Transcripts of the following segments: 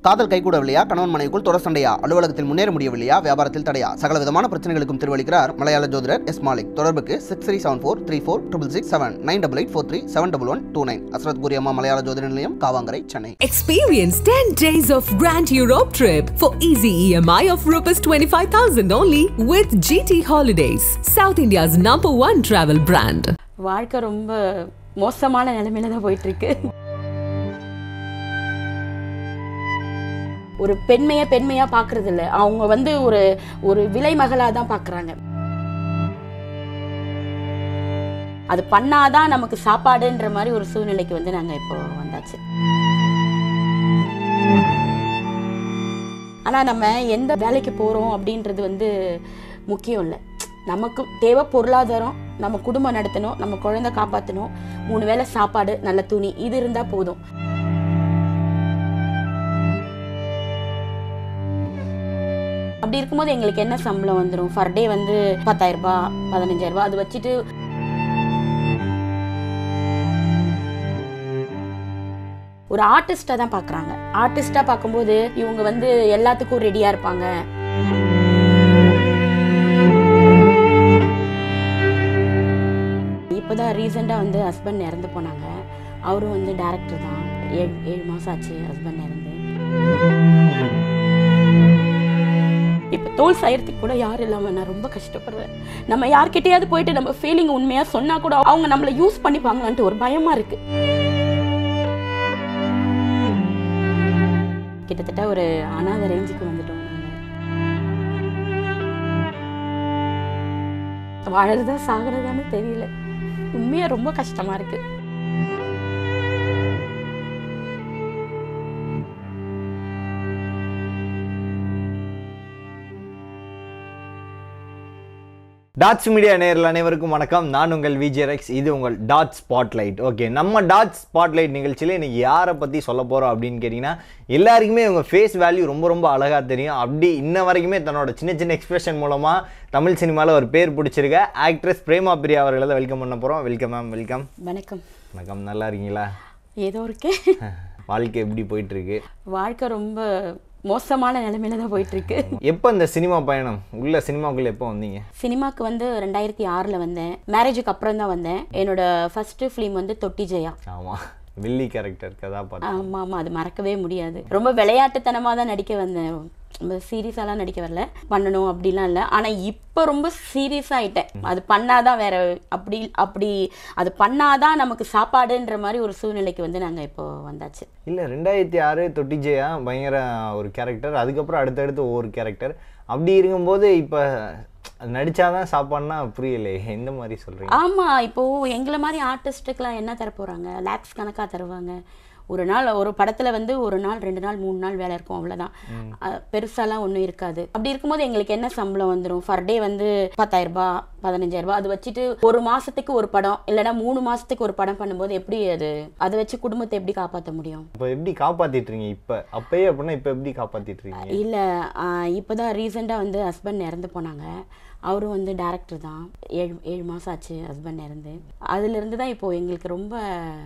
காதல் கைகூடவில்லையா கணவன் மனைவிக்குள் தொடர் சண்டையா அலுவலகத்தில் முன்னேற முடியவில்லையா வியாபாரத்தில் தடையா சகல விதமான பிரச்சனைகளுக்கும் திருவளிக்கிறார் மலையாள ஜோதிடர் எஸ் மாலிக் தொடர்புக்கு six three seven four three four triple six seven nine double eight four three seven double one two nine அஸ்ரத் கூரியம்மா மலையாள ஜோதிட நிலையம் Kavangarai Chennai Experience 10 days of Grand Europe trip for easy EMI of Rs 25,000 only with GT Holidays, South India's number one travel brand. வாழ்க்கை ரொம்ப மோசமான நிலைமையில தான் போயிட்டு இருக்கு ஒரு பெண்மையை பெண்மையா பாக்குறது இல்ல அவங்க வந்து ஒரு ஒரு விலை மகளா தான் பாக்குறாங்க அது பண்ணாதான் நமக்கு சாப்பாடுன்ற மாதிரி ஒரு சூழ்நிலைக்கு வந்து நாங்க இப்போ வந்தாச்சு ஆனா நம்ம எந்த வேலைக்கு போறோம் அப்படின்றது வந்து முக்கியம் இல்லை நமக்கு தேவை பொருளாதாரம் நம்ம குடும்பம் நடத்தணும் நம்ம குழந்தை காப்பாற்றணும் மூணு வேளை சாப்பாடு நல்ல துணி இது இருந்தா போதும் அப்படி இருக்கும்போது எங்களுக்கு என்ன சம்பளம் வந்துடும் ஃபர் டே வந்து பத்தாயிரம் ரூபாய் பதினஞ்சாயிரம் ரூபாய் அது வச்சுட்டு ஒரு ஆர்டிஸ்டா தான் பார்க்குறாங்க ஆர்டிஸ்டா பார்க்கும்போது இவங்க வந்து எல்லாத்துக்கும் ரெடியா இருப்பாங்க இப்போதான் ரீசெண்டாக வந்து ஹஸ்பண்ட் இறந்து போனாங்க அவரும் வந்து டேரக்டர் தான் ஏழு ஏழு மாதம் ஆச்சு ஹஸ்பண்ட் இறந்து இப்போ தோல் சாயறதுக்கு கூட யாரும் இல்லாமல் நான் ரொம்ப கஷ்டப்படுறேன் நம்ம யார்கிட்டயாவது போயிட்டு நம்ம ஃபீலிங் உண்மையாக சொன்னால் கூட அவங்க நம்மளை யூஸ் பண்ணிப்பாங்களான்ட்டு ஒரு பயமாக இருக்கு கிட்டத்தட்ட ஒரு அனாதை ரேஞ்சுக்கு வந்துட்டோம் நாங்கள் வாழறதா சாகிறதான்னு தெரியல உண்மையா ரொம்ப கஷ்டமா இருக்கு டாட்ஸ் மீடியா நேரில் அனைவருக்கும் வணக்கம் நான் உங்கள் விஜயரெக்ஸ் இது உங்கள் டாட் ஸ்பாட்லைட் ஓகே நம்ம டாட் ஸ்பாட்லைட் நிகழ்ச்சியில் இன்னைக்கு யாரை பற்றி சொல்ல போகிறோம் அப்படின்னு கேட்டிங்கன்னா எல்லாருக்குமே இவங்க ஃபேஸ் வேல்யூ ரொம்ப ரொம்ப அழகாக தெரியும் அப்படி இன்ன வரைக்குமே தன்னோட சின்ன சின்ன எக்ஸ்பிரஷன் மூலமாக தமிழ் சினிமாவில் ஒரு பேர் பிடிச்சிருக்க ஆக்ட்ரஸ் பிரேமா பிரியா அவர்களை தான் வெல்கம் பண்ண போகிறோம் வெல்கம் மேம் வெல்கம் வணக்கம் வணக்கம் நல்லா இருக்கீங்களா ஏதோ இருக்கேன் வாழ்க்கை எப்படி போயிட்டுருக்கு வாழ்க்கை ரொம்ப மோசமான நிலைமையில தான் போயிட்டு இருக்கு எப்போ இந்த சினிமா பயணம் உள்ள சினிமாக்குள்ளே எப்போ வந்தீங்க சினிமாக்கு வந்து ரெண்டாயிரத்தி ஆறுல வந்தேன் மேரேஜுக்கு அப்புறம் தான் வந்தேன் என்னோட ஃபர்ஸ்ட் ஃபிலிம் வந்து தொட்டி ஜெயா ஆமாம் வில்லி கேரக்டர் கதாபாத்திரம் ஆமா ஆமா அது மறக்கவே முடியாது ரொம்ப விளையாட்டுத்தனமா தான் நடிக்க வந்தேன் ரொம்ப சீரியஸாலாம் நடிக்க வரல பண்ணணும் அப்படிலாம் இல்லை ஆனா இப்போ ரொம்ப சீரியஸ் ஆயிட்டேன் அது பண்ணாதான் வேற அப்படி அப்படி அது பண்ணாதான் நமக்கு சாப்பாடுன்ற மாதிரி ஒரு சூழ்நிலைக்கு வந்து நாங்க இப்போ வந்தாச்சு இல்லை ரெண்டாயிரத்தி ஆறு தொட்டிஜயா பயங்கர ஒரு கேரக்டர் அதுக்கப்புறம் அடுத்தடுத்து ஒவ்வொரு கேரக்டர் அப்படி இருக்கும்போது இப்போ நடிச்சாதான் சாப்பாடுனா புரியலையே எந்த மாதிரி சொல்கிறீங்க ஆமா இப்போ எங்களை மாதிரி ஆர்டிஸ்ட்டுக்கெல்லாம் என்ன தர போறாங்க லேக்ஸ் கணக்கா தருவாங்க ஒரு நாள் ஒரு படத்துல வந்து ஒரு நாள் ரெண்டு நாள் மூணு நாள் வேலை இருக்கும் அவ்வளவுதான் அஹ் பெருசாலாம் ஒன்றும் இருக்காது அப்படி இருக்கும்போது எங்களுக்கு என்ன சம்பளம் வந்துடும் ஃபர் டே வந்து பத்தாயிரம் ரூபாய் பதினஞ்சாயிரம் ரூபாய் அது வச்சுட்டு ஒரு மாசத்துக்கு ஒரு படம் இல்லைன்னா மூணு மாசத்துக்கு ஒரு படம் பண்ணும்போது எப்படி அது அதை வச்சு குடும்பத்தை எப்படி காப்பாற்ற முடியும் இப்போ எப்படி காப்பாத்திட்டு இருக்கீங்க இப்போ அப்பயே அப்படின்னா இப்போ எப்படி காப்பாத்திட்டு இருக்கீங்க இல்ல ஆஹ் இப்போதான் ரீசெண்டாக வந்து ஹஸ்பண்ட் இறந்து போனாங்க அவரும் வந்து டேரக்டர் தான் ஏழு ஏழு மாதம் ஆச்சு ஹஸ்பண்ட் இறந்து அதுலேருந்து தான் இப்போது எங்களுக்கு ரொம்ப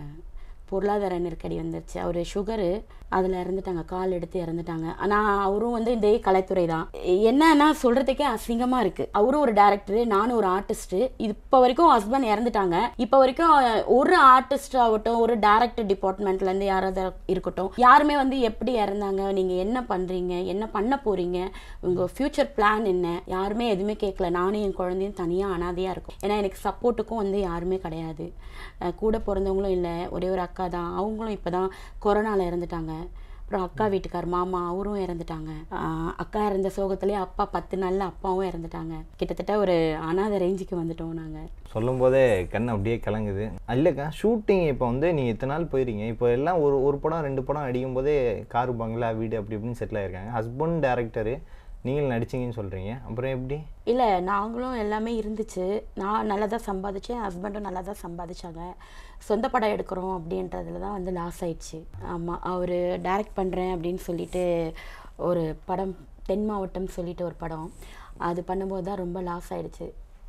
பொருளாதார நெருக்கடி வந்துருச்சு அவர் சுகரு அதில் இறந்துட்டாங்க கால் எடுத்து இறந்துட்டாங்க ஆனால் அவரும் வந்து இதே கலைத்துறை தான் என்னன்னா சொல்கிறதுக்கே அசிங்கமாக இருக்குது அவரும் ஒரு டேரக்டரு நானும் ஒரு ஆர்டிஸ்ட்டு இப்போ வரைக்கும் ஹஸ்பண்ட் இறந்துட்டாங்க இப்போ வரைக்கும் ஒரு ஆர்டிஸ்ட் ஆகட்டும் ஒரு டேரக்டர் டிபார்ட்மெண்ட்லேருந்து யாராவது இருக்கட்டும் யாருமே வந்து எப்படி இறந்தாங்க நீங்கள் என்ன பண்ணுறீங்க என்ன பண்ண போகிறீங்க உங்கள் ஃப்யூச்சர் பிளான் என்ன யாருமே எதுவுமே கேட்கல நானும் என் குழந்தையும் தனியாக அனாதையாக இருக்கும் ஏன்னா எனக்கு சப்போர்ட்டுக்கும் வந்து யாருமே கிடையாது அஹ் கூட பிறந்தவங்களும் இல்லை ஒரே ஒரு அக்கா தான் அவங்களும் இப்போ தான் கொரோனாவில் இறந்துட்டாங்க அப்புறம் அக்கா வீட்டுக்கார் மாமா அவரும் இறந்துட்டாங்க ஆஹ் அக்கா இறந்த சோகத்துலேயே அப்பா பத்து நாளில் அப்பாவும் இறந்துட்டாங்க கிட்டத்தட்ட ஒரு அனாதை ரேஞ்சுக்கு வந்துட்டோம் நாங்கள் சொல்லும் போதே கண் அப்படியே கலங்குது இல்லைக்கா ஷூட்டிங் இப்போ வந்து நீங்கள் இத்தனை நாள் போயிருங்க இப்போ எல்லாம் ஒரு ஒரு படம் ரெண்டு படம் அடிக்கும் போதே காரு பங்களா வீடு அப்படி இப்படின்னு செட்டில் ஆயிருக்காங்க ஹஸ்பண்ட் டேரக்டரு நீங்கள் நடிச்சீங்கன்னு சொல்கிறீங்க அப்புறம் எப்படி இல்லை நாங்களும் எல்லாமே இருந்துச்சு நான் நல்லா தான் சம்பாதிச்சேன் ஹஸ்பண்டும் நல்லா தான் சம்பாதிச்சாங்க சொந்த படம் எடுக்கிறோம் அப்படின்றதுல தான் வந்து லாஸ் ஆயிடுச்சு ஆமாம் அவர் டைரக்ட் பண்ணுறேன் அப்படின்னு சொல்லிட்டு ஒரு படம் தென் மாவட்டம் சொல்லிட்டு ஒரு படம் அது பண்ணும்போது தான் ரொம்ப லாஸ் ஆயிடுச்சு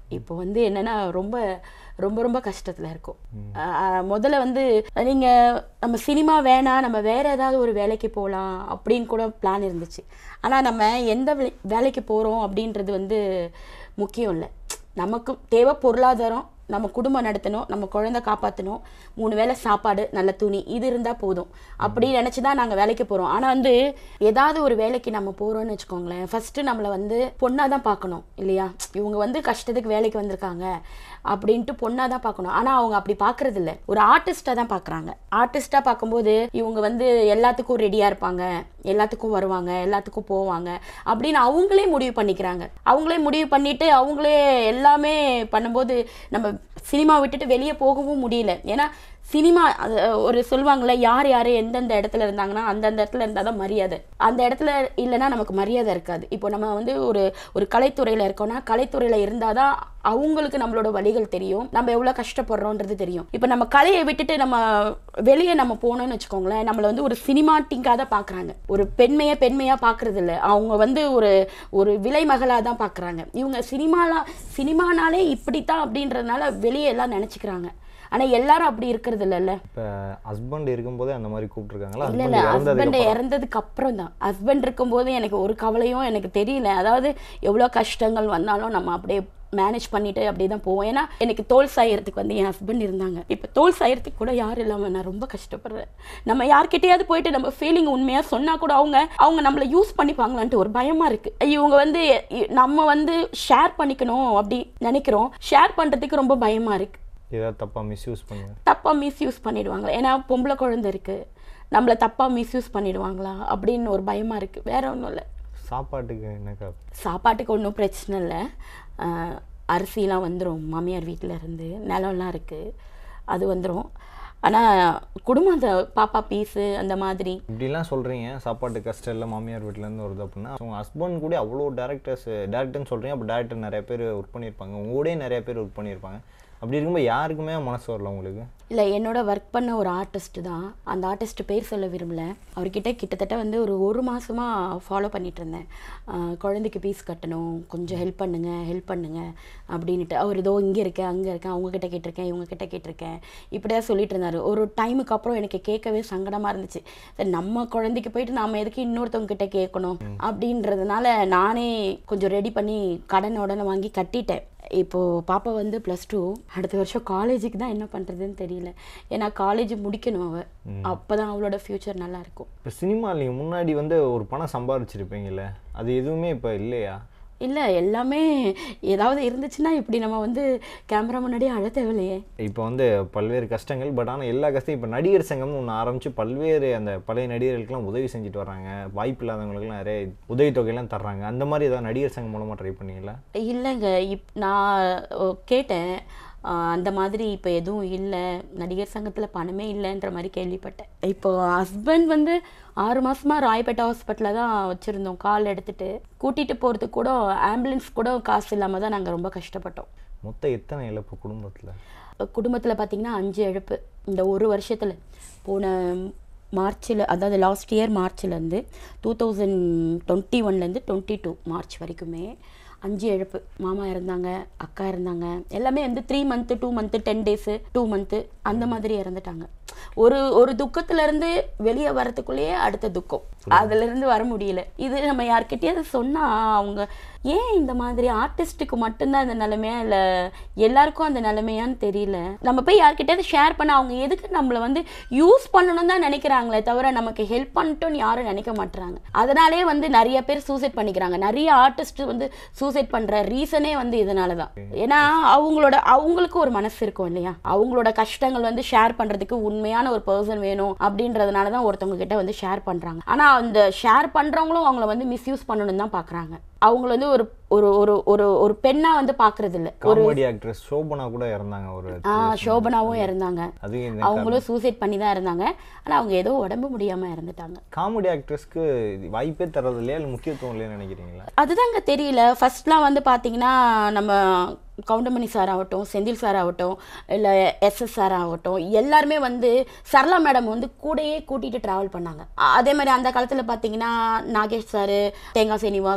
இப்போ வந்து என்னன்னா ரொம்ப ரொம்ப ரொம்ப கஷ்டத்தில் இருக்கும் அஹ் அஹ் முதல்ல வந்து நீங்க நம்ம சினிமா வேணாம் நம்ம வேற ஏதாவது ஒரு வேலைக்கு போகலாம் அப்படின்னு கூட பிளான் இருந்துச்சு ஆனா நம்ம எந்த வே- வேலைக்கு போறோம் அப்படின்றது வந்து முக்கியம் இல்லை நமக்கு தேவை பொருளாதாரம் நம்ம குடும்பம் நடத்தணும் நம்ம குழந்தை காப்பாற்றணும் மூணு வேளை சாப்பாடு நல்ல துணி இது இருந்தால் போதும் அப்படி நினச்சி தான் நாங்கள் வேலைக்கு போகிறோம் ஆனால் வந்து ஏதாவது ஒரு வேலைக்கு நம்ம போகிறோம்னு வச்சுக்கோங்களேன் ஃபஸ்ட்டு நம்மளை வந்து பொண்ணாக தான் பார்க்கணும் இல்லையா இவங்க வந்து கஷ்டத்துக்கு வேலைக்கு வந்திருக்காங்க அப்படின்ட்டு பொண்ணாக தான் பார்க்கணும் ஆனால் அவங்க அப்படி பார்க்கறது இல்ல ஒரு ஆர்டிஸ்ட்டாக தான் பார்க்குறாங்க ஆர்டிஸ்ட்டாக பார்க்கும்போது இவங்க வந்து எல்லாத்துக்கும் ரெடியாக இருப்பாங்க எல்லாத்துக்கும் வருவாங்க எல்லாத்துக்கும் போவாங்க அப்படின்னு அவங்களே முடிவு பண்ணிக்கிறாங்க அவங்களே முடிவு பண்ணிட்டு அவங்களே எல்லாமே பண்ணும்போது நம்ம சினிமா விட்டுட்டு வெளியே போகவும் முடியல ஏன்னா சினிமா அது, ஒரு சொல்லுவாங்கள்ல யார் யார் எந்தெந்த இடத்துல இருந்தாங்கன்னா அந்தந்த இடத்துல இருந்தால் தான் மரியாதை அந்த இடத்துல இல்லைன்னா நமக்கு மரியாதை இருக்காது இப்போ நம்ம வந்து ஒரு ஒரு கலைத்துறையில் இருக்கோம்னா கலைத்துறையில் இருந்தால் தான் அவங்களுக்கு நம்மளோட வழிகள் தெரியும் நம்ம எவ்வளோ கஷ்டப்படுறோன்றது தெரியும் இப்போ நம்ம கலையை விட்டுட்டு நம்ம வெளியே நம்ம போனோம்னு வச்சுக்கோங்களேன் நம்மளை வந்து ஒரு சினிமாட்டிக்காக தான் பார்க்குறாங்க ஒரு பெண்மையை பெண்மையாக பார்க்குறது இல்லை அவங்க வந்து ஒரு ஒரு விலை மகளாக தான் பார்க்குறாங்க இவங்க சினிமாலாம் சினிமானாலே இப்படி தான் அப்படின்றதுனால வெளியே எல்லாம் நினச்சிக்கிறாங்க ஆனால் எல்லாரும் அப்படி இருக்கிறது இல்லைல்ல இப்போ ஹஸ்பண்ட் இருக்கும்போதே அந்த மாதிரி கூப்பிட்டுருக்காங்களா இல்ல இல்ல ஹஸ்பண்ட் ஹஸ்பண்ட் இறந்ததுக்கு இறந்ததுக்கு அப்புறம் தான் ஹஸ்பண்ட் இருக்கும்போது எனக்கு ஒரு கவலையும் எனக்கு தெரியல அதாவது எவ்வளோ கஷ்டங்கள் வந்தாலும் நம்ம அப்படியே மேனேஜ் பண்ணிட்டு அப்படியே தான் போவோம் ஏன்னா எனக்கு தோல் சாயறதுக்கு வந்து என் ஹஸ்பண்ட் இருந்தாங்க இப்போ தோல் சாயறதுக்கு கூட யாரும் இல்லாமல் நான் ரொம்ப கஷ்டப்படுறேன் நம்ம யார்கிட்டயாவது போயிட்டு நம்ம ஃபீலிங் உண்மையாக சொன்னால் கூட அவங்க அவங்க நம்மளை யூஸ் பண்ணிப்பாங்களான்ட்டு ஒரு பயமாக இருக்கு இவங்க வந்து இ- நம்ம வந்து ஷேர் பண்ணிக்கணும் அப்படி நினைக்கிறோம் ஷேர் பண்ணுறதுக்கு ரொம்ப பயமாக இருக்கு ஏதாவது தப்பா மிஸ்யூஸ் பண்ணுங்க தப்பாக மிஸ்யூஸ் பண்ணிடுவாங்களா ஏன்னா பொம்பளை குழந்தை இருக்குது நம்மளை தப்பாக மிஸ்யூஸ் பண்ணிடுவாங்களா அப்படின்னு ஒரு பயமாக இருக்குது வேற ஒன்றும் இல்லை சாப்பாட்டுக்கு என்னக்கா சாப்பாட்டுக்கு ஒன்றும் பிரச்சனை இல்லை ஆஹ் அரிசிலாம் வந்துடும் மாமியார் வீட்டில் இருந்து நிலம்லாம் இருக்குது அது வந்துடும் ஆனால் குடும்பம் அந்த பாப்பா பீஸு அந்த மாதிரி இப்படிலாம் சொல்கிறீங்க சாப்பாட்டு கஷ்டம் இல்லை மாமியார் வீட்டிலேருந்து வருது அப்படின்னா உங்கள் ஹஸ்பண்ட் கூட அவ்வளோ டேரக்டர்ஸ் டேரக்டர்னு சொல்கிறீங்க அப்போ டேரக்டர் நிறைய பேர் ஒர்க் பண்ணியிருப்பாங்க உங்க கூடயே நிறைய பேர் ஒர்க் பண்ணியிருப்பாங்க அப்படி இருக்கும்போது யாருக்குமே மனசு வரல உங்களுக்கு இல்லை என்னோட ஒர்க் பண்ண ஒரு ஆர்டிஸ்ட் தான் அந்த ஆர்டிஸ்ட் பேர் சொல்ல விரும்பல அவர்கிட்ட கிட்டத்தட்ட வந்து ஒரு ஒரு மாசமாக ஃபாலோ பண்ணிட்டு இருந்தேன் ஆஹ் குழந்தைக்கு பீஸ் கட்டணும் கொஞ்சம் ஹெல்ப் பண்ணுங்க ஹெல்ப் பண்ணுங்க அப்படின்ட்டு அவர் ஏதோ இங்கே இருக்கேன் அங்கே இருக்கேன் அவங்க கிட்ட கேட்டிருக்கேன் இவங்க கிட்ட கேட்டிருக்கேன் இப்படியா சொல்லிட்டு இருந்தாரு ஒரு டைமுக்கு அப்புறம் எனக்கு கேட்கவே சங்கடமாக இருந்துச்சு சரி நம்ம குழந்தைக்கு போயிட்டு நாம எதுக்கு இன்னொருத்தவங்க கிட்ட கேட்கணும் அப்படின்றதுனால நானே கொஞ்சம் ரெடி பண்ணி கடன் உடனே வாங்கி கட்டிட்டேன் இப்போ பாப்பா வந்து ப்ளஸ் டூ அடுத்த வருஷம் காலேஜுக்கு தான் என்ன பண்ணுறதுன்னு தெரியல ஏன்னா காலேஜ் முடிக்கணும் அவ அப்போ தான் அவளோட ஃப்யூச்சர் நல்லா இருக்கும் இப்போ சினிமா நீங்கள் முன்னாடி வந்து ஒரு பணம் சம்பாரிச்சிருப்பீங்கல்ல அது எதுவுமே இப்போ இல்லையா இல்லை எல்லாமே ஏதாவது இருந்துச்சுன்னா இப்படி நம்ம வந்து கேமரா முன்னாடி அழ தேவையில்லையே இப்போ வந்து பல்வேறு கஷ்டங்கள் பட் ஆனால் எல்லா கஷ்டம் இப்போ நடிகர் சங்கம்னு ஒன்று ஆரம்பித்து பல்வேறு அந்த பழைய நடிகர்களுக்கெல்லாம் உதவி செஞ்சுட்டு வர்றாங்க வாய்ப்பு இல்லாதவங்களுக்குலாம் நிறைய உதவித்தொகையெல்லாம் தர்றாங்க அந்த மாதிரி ஏதாவது நடிகர் சங்கம் மூலமாக ட்ரை பண்ணீங்களா இல்லைங்க இப் நான் ஓ, கேட்டேன் ஆ, அந்த மாதிரி இப்போ எதுவும் இல்லை நடிகர் சங்கத்தில் பணமே இல்லைன்ற மாதிரி கேள்விப்பட்டேன் இப்போ ஹஸ்பண்ட் வந்து ஆறு மாசமா ராயப்பேட்டை ஹாஸ்பிட்டலில் தான் வச்சுருந்தோம் கால் எடுத்துட்டு கூட்டிகிட்டு போகிறதுக்கு கூட ஆம்புலன்ஸ் கூட காசு இல்லாமல் தான் நாங்கள் ரொம்ப கஷ்டப்பட்டோம் மொத்தம் எத்தனை இழப்பு குடும்பத்தில் குடும்பத்தில் பார்த்தீங்கன்னா அஞ்சு இழப்பு இந்த ஒரு வருஷத்தில் போன மார்ச்சில் அதாவது லாஸ்ட் இயர் மார்ச்லேருந்து டூ தௌசண்ட் டுவெண்ட்டி ஒன்லேருந்து டுவெண்ட்டி டூ மார்ச் வரைக்குமே அஞ்சு இழப்பு மாமா இருந்தாங்க அக்கா இருந்தாங்க எல்லாமே வந்து three month two month ten days two month அந்த மாதிரி இறந்துட்டாங்க ஒரு ஒரு துக்கத்துல இருந்து வெளியே வரதுக்குள்ளேயே அடுத்த துக்கம் அதுல இருந்து வர முடியல இது நம்ம யார்கிட்டயாவது சொன்னா அவங்க ஏன் இந்த மாதிரி ஆர்டிஸ்ட்டுக்கு மட்டும்தான் அந்த நிலைமையா இல்ல எல்லாருக்கும் அந்த நிலைமையான்னு தெரியல நம்ம போய் யார்கிட்டயாவது ஷேர் பண்ண அவங்க எதுக்கு நம்மள வந்து யூஸ் பண்ணணும் தான் நினைக்கிறாங்களே தவிர நமக்கு ஹெல்ப் பண்ணிட்டோம்னு யாரும் நினைக்க மாட்றாங்க அதனாலே வந்து நிறைய பேர் சூசைட் பண்ணிக்கிறாங்க நிறைய ஆர்டிஸ்ட் வந்து சூசைட் பண்ற ரீசனே வந்து இதனால தான் ஏன்னா அவங்களோட அவங்களுக்கு ஒரு மனசு இருக்கும் இல்லையா அவங்களோட கஷ்டங்கள் வந்து ஷேர் பண்றதுக்கு உண்மையான ஒரு பர்சன் வேணும் அப்படின்றதுனால தான் ஒருத்தவங்க கிட்ட வந்து ஷேர் பண்றாங்க ஆனா அந்த ஷேர் பண்றவங்களும் அவங்கள வந்து மிஸ்யூஸ் பண்ணணும்னு தான் பாக்குறாங்க அவங்கள வந்து ஒரு ஒரு ஒரு ஒரு ஒரு பெண்ணா வந்து பாக்குறது இல்ல ஒரு காமெடி ஆக்ட்ரஸ் சோபனா கூட இறந்தாங்க ஒரு ஆ சோபனாவும் இறந்தாங்க அது இந்த அவங்களும் சூசைட் பண்ணி தான் இருந்தாங்க ஆனா அவங்க ஏதோ உடம்பு முடியாம இறந்துட்டாங்க காமெடி ஆக்ட்ரஸ்க்கு வாய்ப்பே தரது இல்லையா இல்லை முக்கியத்துவம் இல்லையா நினைக்கிறீங்களா அதுதாங்க தெரியல ஃபர்ஸ்ட்லாம் வந்து பார்த்தீங்கன்னா நம்ம கவுண்டமணி சார் ஆகட்டும் செந்தில் சார் ஆகட்டும் இல்லை எஸ்எஸ் சார் ஆகட்டும் எல்லாருமே வந்து சரளா மேடம் வந்து கூடயே கூட்டிகிட்டு ட்ராவல் பண்ணாங்க அ- அதே மாதிரி அந்த காலத்தில் பார்த்தீங்கன்னா நாகேஷ் சார் தேங்காய் சீனிவாசன்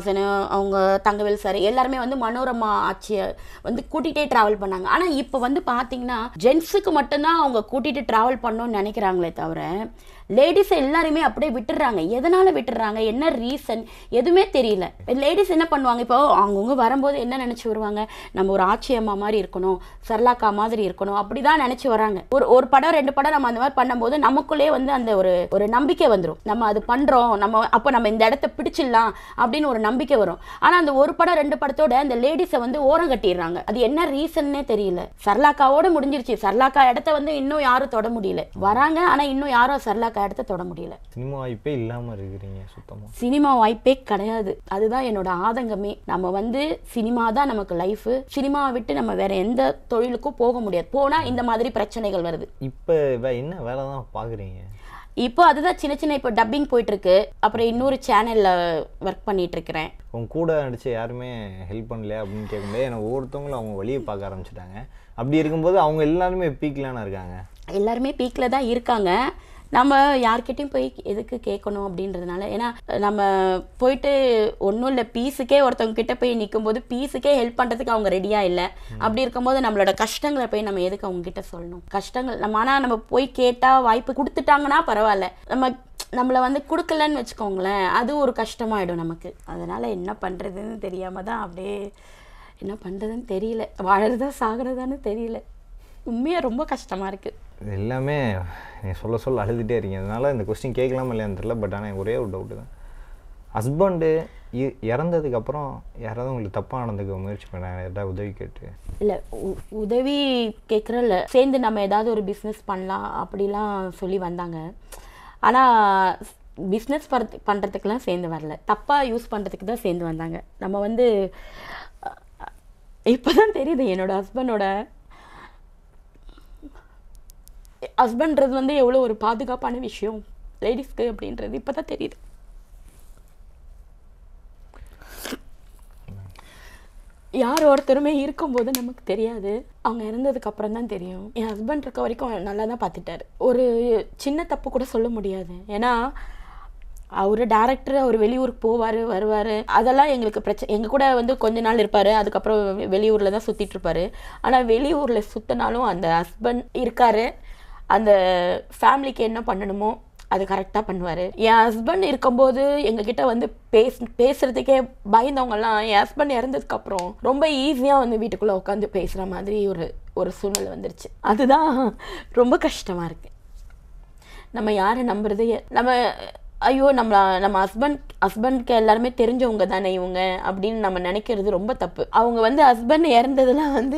அவங்க தங்கவேல் சார் எல்லாருமே வந்து மனோரமா ஆட்சியை வந்து கூட்டிகிட்டே ட்ராவல் பண்ணாங்க ஆனால் இப்போ வந்து பார்த்தீங்கன்னா ஜென்ஸுக்கு மட்டும்தான் அவங்க கூட்டிகிட்டு ட்ராவல் பண்ணணும்னு நினைக்கிறாங்களே தவிர லேடிஸ் எல்லாருமே அப்படியே விட்டுடுறாங்க எதனால விட்டுடுறாங்க என்ன ரீசன் எதுவுமே தெரியல லேடிஸ் என்ன பண்ணுவாங்க இப்போ அவங்கவுங்க வரும்போது என்ன நினச்சி வருவாங்க நம்ம ஒரு ஆட்சி அம்மா மாதிரி இருக்கணும் சரளாக்கா மாதிரி இருக்கணும் அப்படி தான் நினச்சி வராங்க ஒரு ஒரு படம் ரெண்டு படம் நம்ம அந்த மாதிரி பண்ணும்போது நமக்குள்ளே வந்து அந்த ஒரு ஒரு நம்பிக்கை வந்துடும் நம்ம அது பண்ணுறோம் நம்ம அப்போ நம்ம இந்த இடத்த பிடிச்சிடலாம் அப்படின்னு ஒரு நம்பிக்கை வரும் ஆனால் அந்த ஒரு படம் ரெண்டு படத்தோட அந்த லேடிஸை வந்து ஓரம் கட்டிடுறாங்க அது என்ன ரீசன்னே தெரியல சரளாக்காவோட முடிஞ்சிருச்சு சரளாக்கா இடத்த வந்து இன்னும் யாரும் தொட முடியல வராங்க ஆனால் இன்னும் யாரும் சரளாக்கா இடத்த தொட முடியல சினிமா வாய்ப்பே இல்லாம இருக்கிறீங்க சுத்தமா சினிமா வாய்ப்பே கிடையாது அதுதான் என்னோட ஆதங்கமே நம்ம வந்து சினிமா தான் நமக்கு லைஃப் சினிமாவை விட்டு நம்ம வேற எந்த தொழிலுக்கும் போக முடியாது போனா இந்த மாதிரி பிரச்சனைகள் வருது இப்ப வே- என்ன வேலை தான் பாக்குறீங்க இப்போ அதுதான் சின்ன சின்ன இப்போ டப்பிங் போயிட்டு இருக்கு அப்புறம் இன்னொரு சேனல்ல ஒர்க் பண்ணிட்டு இருக்கிறேன் உங்க கூட நடிச்ச யாருமே ஹெல்ப் பண்ணலையா அப்படின்னு கேட்கும்போது எனக்கு ஒவ்வொருத்தவங்களும் அவங்க வழியை பார்க்க ஆரம்பிச்சிட்டாங்க அப்படி இருக்கும்போது அவங்க எல்லாருமே பீக்லான இருக்காங்க எல்லாருமே பீக்கில் தான் இருக்காங்க நம்ம யார்கிட்டயும் போய் எதுக்கு கேட்கணும் அப்படின்றதுனால ஏன்னா நம்ம போயிட்டு ஒன்றும் இல்லை பீஸுக்கே ஒருத்தவங்க கிட்ட போய் நிக்கும்போது பீஸுக்கே ஹெல்ப் பண்ணுறதுக்கு அவங்க ரெடியாக இல்லை அப்படி இருக்கும்போது நம்மளோட கஷ்டங்களை போய் நம்ம எதுக்கு அவங்க கிட்ட சொல்லணும் கஷ்டங்கள் நம்ம ஆனால் நம்ம போய் கேட்டால் வாய்ப்பு கொடுத்துட்டாங்கன்னா பரவாயில்ல நம்ம நம்மளை வந்து கொடுக்கலன்னு வச்சுக்கோங்களேன் அது ஒரு கஷ்டமாயிடும் நமக்கு அதனால என்ன பண்ணுறதுன்னு தெரியாம தான் அப்படியே என்ன பண்ணுறதுன்னு தெரியல வாழறதா சாகிறதான்னு தெரியல உண்மையாக ரொம்ப கஷ்டமாக இருக்குது இது எல்லாமே நீ சொல்ல சொல்ல அழுதுகிட்டே இருக்கீங்க அதனால இந்த கொஸ்டின் கேட்கலாமா இல்லையான்னு தெரியல பட் ஆனால் எனக்கு ஒரே ஒரு டவுட்டு தான் ஹஸ்பண்டு இறந்ததுக்கு அப்புறம் யாராவது உங்களுக்கு தப்பாக நடந்துக்க முயற்சி பண்ணாங்க ஏதாவது உதவி கேட்டு இல்லை உதவி கேட்குறல சேர்ந்து நம்ம ஏதாவது ஒரு பிஸ்னஸ் பண்ணலாம் அப்படிலாம் சொல்லி வந்தாங்க ஆனால் பிஸ்னஸ் பண்ணுறதுக்கெலாம் சேர்ந்து வரல தப்பாக யூஸ் பண்ணுறதுக்கு தான் சேர்ந்து வந்தாங்க நம்ம வந்து இப்போ தான் தெரியுது என்னோட ஹஸ்பண்டோட ஹஸ்பண்ட்றது வந்து எவ்வளோ ஒரு பாதுகாப்பான விஷயம் லேடிஸ்க்கு அப்படின்றது இப்போ தான் தெரியுது யார் ஒருத்தருமே இருக்கும்போது நமக்கு தெரியாது அவங்க இறந்ததுக்கு அப்புறம் தான் தெரியும் என் ஹஸ்பண்ட் இருக்க வரைக்கும் நல்லா தான் பார்த்துட்டாரு ஒரு சின்ன தப்பு கூட சொல்ல முடியாது ஏன்னா அவர் டேரக்டர் அவர் வெளியூருக்கு போவார் வருவார் அதெல்லாம் எங்களுக்கு பிரச்சனை எங்கள் கூட வந்து கொஞ்ச நாள் இருப்பார் அதுக்கப்புறம் வெ- வெளியூரில் தான் சுற்றிட்டு இருப்பாரு ஆனால் வெளியூரில் சுற்றினாலும் அந்த ஹஸ்பண்ட் இருக்காரு அந்த ஃபேமிலிக்கு என்ன பண்ணணுமோ அது கரெக்டாக பண்ணுவார் என் ஹஸ்பண்ட் இருக்கும்போது எங்ககிட்ட வந்து பேஸ் பேசுறதுக்கே பயந்தவங்கலாம் என் ஹஸ்பண்ட் இறந்ததுக்கப்புறம் ரொம்ப ஈஸியாக வந்து வீட்டுக்குள்ளே உட்காந்து பேசுகிற மாதிரி ஒரு ஒரு சூழ்நிலை வந்துருச்சு அதுதான் ரொம்ப கஷ்டமாக இருக்குது நம்ம யாரை நம்புறது எ- நம்ம ஐயோ நம்ம நம்ம ஹஸ்பண்ட் ஹஸ்பண்ட்க்கு எல்லாருமே தெரிஞ்சவங்க தானே இவங்க அப்படின்னு நம்ம நினைக்கிறது ரொம்ப தப்பு அவங்க வந்து ஹஸ்பண்ட் இறந்ததெல்லாம் வந்து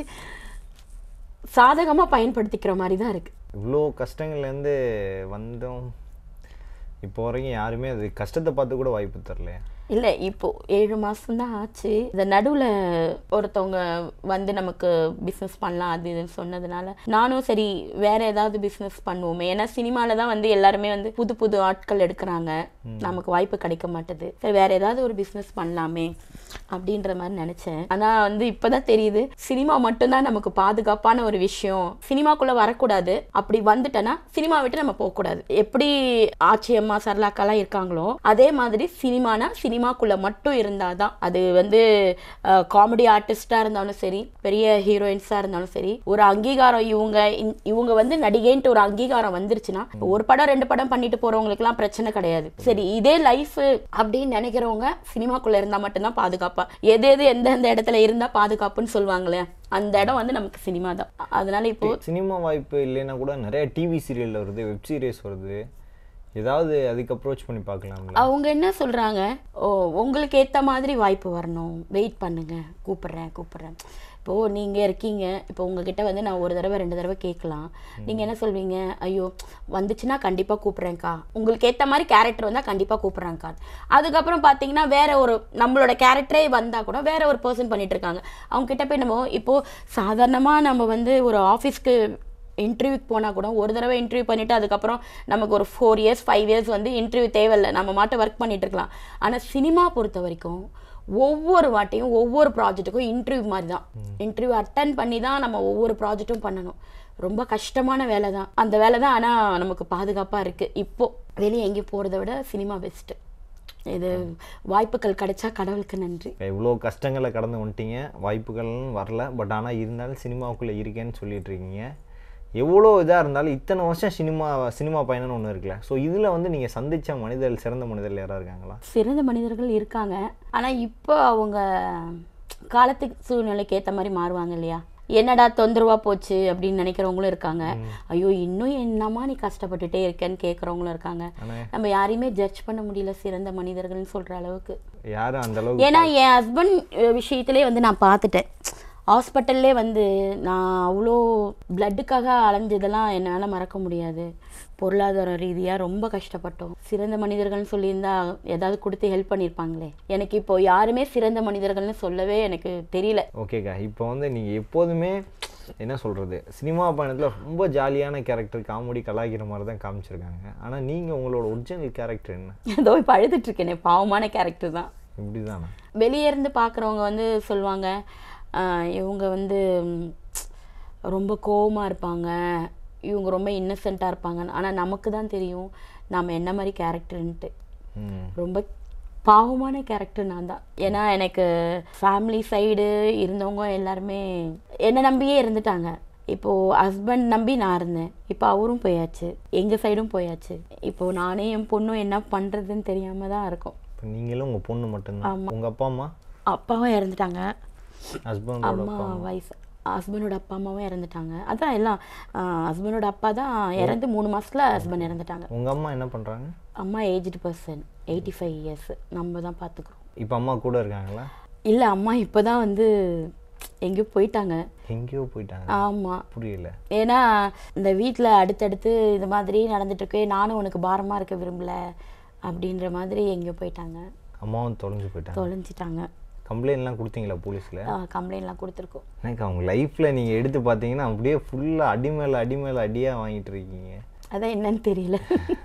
சாதகமாக பயன்படுத்திக்கிற மாதிரி தான் இருக்குது இவ்வளோ கஷ்டங்கள்லேருந்து வந்தோம் இப்போ வரைக்கும் யாருமே அது கஷ்டத்தை பார்த்து கூட வாய்ப்பு தரலையே இல்லை இப்போ ஏழு மாதம்தான் ஆச்சு இந்த நடுவில் ஒருத்தவங்க வந்து நமக்கு பிஸ்னஸ் பண்ணலாம் அது இதுன்னு சொன்னதுனால நானும் சரி வேற ஏதாவது பிஸ்னஸ் பண்ணுவோமே ஏன்னா சினிமாவில் தான் வந்து எல்லாருமே வந்து புது புது ஆட்கள் எடுக்கிறாங்க நமக்கு வாய்ப்பு கிடைக்க மாட்டுது சரி வேற ஏதாவது ஒரு பிஸ்னஸ் பண்ணலாமே அப்படின்ற மாதிரி நினச்சேன் ஆனால் வந்து இப்போதான் தெரியுது சினிமா மட்டும்தான் நமக்கு பாதுகாப்பான ஒரு விஷயம் சினிமாக்குள்ளே வரக்கூடாது அப்படி வந்துட்டேன்னா சினிமா விட்டு நம்ம போகக்கூடாது எப்படி ஆச்சி அம்மா சரளாக்கெல்லாம் இருக்காங்களோ அதே மாதிரி சினிமானா சினிமாக்குள்ளே மட்டும் இருந்தால் தான் அது வந்து காமெடி ஆர்டிஸ்டாக இருந்தாலும் சரி பெரிய ஹீரோயின்ஸாக இருந்தாலும் சரி ஒரு அங்கீகாரம் இவங்க இந்- இவங்க வந்து நடிகைன்ட்டு ஒரு அங்கீகாரம் வந்துருச்சுன்னா ஒரு படம் ரெண்டு படம் பண்ணிட்டு போறவங்களுக்குலாம் பிரச்சனை கிடையாது சரி இதே லைஃப் அப்படின்னு நினைக்கிறவங்க சினிமாக்குள்ள இருந்தா மட்டும்தான் பாதுகாப்பா எது எது எந்தெந்த இடத்துல இருந்தா பாதுகாப்புன்னு சொல்லுவாங்களே அந்த இடம் வந்து நமக்கு சினிமா தான் அதனால இப்போ சினிமா வாய்ப்பு இல்லைன்னா கூட நிறைய டிவி சீரியல் வருது வெப் சீரிஸ் வருது ஏதாவது அதுக்கு அப்ரோச் பண்ணி பார்க்கலாம்ல அவங்க என்ன சொல்றாங்க ஓ உங்களுக்கு ஏத்த மாதிரி வாய்ப்பு வரணும் வெயிட் பண்ணுங்க கூப்பிடுறேன் கூப்பிடுறேன் இப்போ நீங்க இருக்கீங்க இப்போ உங்ககிட்ட வந்து நான் ஒரு தடவை ரெண்டு தடவை கேட்கலாம் நீங்க என்ன சொல்வீங்க ஐயோ வந்துச்சுன்னா கண்டிப்பா கூப்பிடுறேன்க்கா உங்களுக்கு ஏத்த மாதிரி கேரக்டர் வந்தா கண்டிப்பா கூப்பிடுறேன்க்கா அதுக்கப்புறம் பாத்தீங்கன்னா வேற ஒரு நம்மளோட கேரக்டரே வந்தா கூட வேற ஒரு பர்சன் பண்ணிட்டு இருக்காங்க அவங்க கிட்ட போய் நம்ம இப்போ சாதாரணமா நம்ம வந்து ஒரு ஆஃபீஸ்க்கு இன்டர்வியூக்கு போனால் கூட ஒரு தடவை இன்டர்வியூ பண்ணிவிட்டு அதுக்கப்புறம் நமக்கு ஒரு ஃபோர் இயர்ஸ் ஃபைவ் இயர்ஸ் வந்து இன்டர்வியூ தேவையில்லை நம்ம மாட்ட ஒர்க் பண்ணிட்டு இருக்கலாம் ஆனால் சினிமா பொறுத்த வரைக்கும் ஒவ்வொரு வாட்டியும் ஒவ்வொரு ப்ராஜெக்ட்டுக்கும் இன்டர்வியூ மாதிரி தான் இன்டர்வியூ அட்டன் பண்ணி தான் நம்ம ஒவ்வொரு ப்ராஜெக்ட்டும் பண்ணணும் ரொம்ப கஷ்டமான வேலை தான் அந்த வேலை தான் ஆனால் நமக்கு பாதுகாப்பாக இருக்குது இப்போ வெளியே எங்கேயும் போகிறத விட சினிமா பெஸ்ட்டு இது வாய்ப்புகள் கிடைச்சா கடவுளுக்கு நன்றி இவ்வளோ கஷ்டங்களை கடந்து வந்துட்டீங்க வாய்ப்புகள்னு வரல பட் ஆனால் இருந்தாலும் சினிமாவுக்குள்ளே இருக்கேன்னு சொல்லிட்டு இருக்கீங்க எவ்வளோ இதாக இருந்தாலும் இத்தனை வருஷம் சினிமா சினிமா பயணம்னு ஒன்று இருக்குல்ல ஸோ இதில் வந்து நீங்கள் சந்தித்த மனிதர்கள் சிறந்த மனிதர்கள் யாராக இருக்காங்களா சிறந்த மனிதர்கள் இருக்காங்க ஆனால் இப்போ அவங்க காலத்துக்கு சூழ்நிலைக்கு ஏற்ற மாதிரி மாறுவாங்க இல்லையா என்னடா தொந்தரவா போச்சு அப்படின்னு நினைக்கிறவங்களும் இருக்காங்க ஐயோ இன்னும் என்னமா நீ கஷ்டப்பட்டுட்டே இருக்கேன்னு கேட்குறவங்களும் இருக்காங்க ஆனால் நம்ம யாரையுமே ஜட்ஜ் பண்ண முடியல சிறந்த மனிதர்கள்னு சொல்ற அளவுக்கு யாரும் அந்த அளவுக்கு ஏன்னா என் ஹஸ்பண்ட் விஷயத்திலே வந்து நான் பார்த்துட்டேன் ஹாஸ்பிட்டல்லே வந்து நான் அவ்வளோ பிளட்டுக்காக அலைஞ்சதெல்லாம் என்னால் மறக்க முடியாது பொருளாதார ரீதியாக ரொம்ப கஷ்டப்பட்டோம் சிறந்த மனிதர்கள்னு சொல்லியிருந்தா ஏதாவது கொடுத்து ஹெல்ப் பண்ணியிருப்பாங்களே எனக்கு இப்போ யாருமே சிறந்த மனிதர்கள்னு சொல்லவே எனக்கு தெரியல ஓகேக்கா இப்போ வந்து நீங்கள் எப்போதுமே என்ன சொல்கிறது சினிமா பயணத்தில் ரொம்ப ஜாலியான கேரக்டர் காமெடி கலாய்க்கிற மாதிரி தான் காமிச்சிருக்காங்க ஆனால் நீங்கள் உங்களோட ஒரிஜினல் கேரக்டர் என்ன ஏதோ இப்போ அழுதுட்ருக்கேனே பாவமான கேரக்டர் தான் இப்படி தானே வெளியே இருந்து பார்க்குறவங்க வந்து சொல்லுவாங்க ஆஹ் இவங்க வந்து ம், ரொம்ப கோவமாக இருப்பாங்க இவங்க ரொம்ப இன்னசென்ட்டாக இருப்பாங்க ஆனால் நமக்கு தான் தெரியும் நாம் என்ன மாதிரி கேரக்டர்ன்ட்டு ம் ரொம்ப பாவமான கேரக்டர் நான் தான் ஏன்னா எனக்கு ஃபேமிலி சைடு இருந்தவங்க எல்லாருமே என்னை நம்பியே இருந்துட்டாங்க இப்போது ஹஸ்பண்ட் நம்பி நான் இருந்தேன் இப்போ அவரும் போயாச்சு எங்கள் சைடும் போயாச்சு இப்போது நானே என் பொண்ணும் என்ன பண்ணுறதுன்னு தெரியாமல் தான் இருக்கும் இப்போ நீங்களும் உங்கள் பொண்ணு மட்டும்தான் உங்கள் அப்பா அம்மா அப்பாவும் இறந்துட்டாங்க ஹஸ்பண்டோட அம்மா வைஃப் ஹஸ்பண்டோட அப்பா அம்மாவும் இறந்துட்டாங்க அதான் எல்லாம் ஹஸ்பண்டோட அப்பா தான் இறந்து மூணு மாசத்துல ஹஸ்பண்ட் இறந்துட்டாங்க உங்கள் அம்மா என்ன பண்ணுறாங்க அம்மா aged person eighty five years நம்ம தான் பார்த்துக்குறோம் இப்போ அம்மா கூட இருக்காங்களா இல்லை அம்மா இப்போ தான் வந்து எங்கேயோ போயிட்டாங்க எங்கேயோ போயிட்டாங்க ஆமாம் புரியல ஏன்னா இந்த வீட்டில் அடுத்தடுத்து இது மாதிரி நடந்துட்டு இருக்கு நானும் உனக்கு பாரமாக இருக்க விரும்பல அப்படின்ற மாதிரி எங்கேயோ போயிட்டாங்க அம்மாவும் தொலைஞ்சு போயிட்டாங்க தொலைஞ்சிட்டாங்க கம்ப்ளைண்ட்லாம் கொடுத்தீங்களா போலீஸில் கம்ப்ளைண்ட்லாம் கொடுத்துருக்கோம் எனக்கு அவங்க லைஃப்பில் நீங்கள் எடுத்து பார்த்தீங்கன்னா அப்படியே ஃபுல்லாக அடி மேலே அடி மேலே அடியாக வாங்கிட்டு இருக்கீங்க அதான் என்னன்னு தெரியல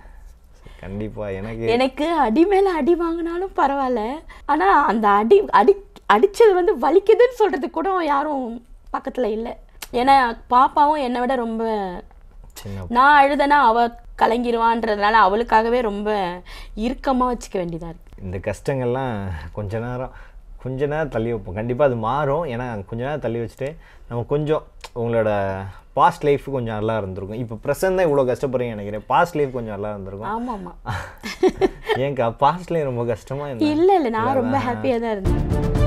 கண்டிப்பாக எனக்கு எனக்கு அடி மேல அடி வாங்கினாலும் பரவாயில்ல ஆனா அந்த அடி அடி அடிச்சது வந்து வலிக்குதுன்னு சொல்றது கூட யாரும் பக்கத்துல இல்லை ஏன்னா பாப்பாவும் என்னை விட ரொம்ப சின்ன நான் அழுதனா அவ கலங்கிருவான்றதுனால அவளுக்காகவே ரொம்ப இறுக்கமா வச்சுக்க வேண்டியதா இருக்கு இந்த கஷ்டங்கள்லாம் கொஞ்ச நேரம் கொஞ்ச நேரம் தள்ளி வைப்போம் கண்டிப்பாக அது மாறும் ஏன்னா கொஞ்ச நேரம் தள்ளி வச்சுட்டு நம்ம கொஞ்சம் உங்களோட பாஸ்ட் லைஃப் கொஞ்சம் நல்லா இருந்திருக்கும் இப்போ ப்ரெசன்ட் தான் இவ்வளோ கஷ்டப்படுறீங்க நினைக்கிறேன் பாஸ்ட் லைஃப் கொஞ்சம் நல்லா இருந்திருக்கும் ஆமா ஆமா ஏன்க்கா பாஸ்ட் லைஃப் ரொம்ப கஷ்டமா இருந்தா இல்ல இல்ல நான் ரொம்ப ஹாப்பியா தான் இருந்தேன்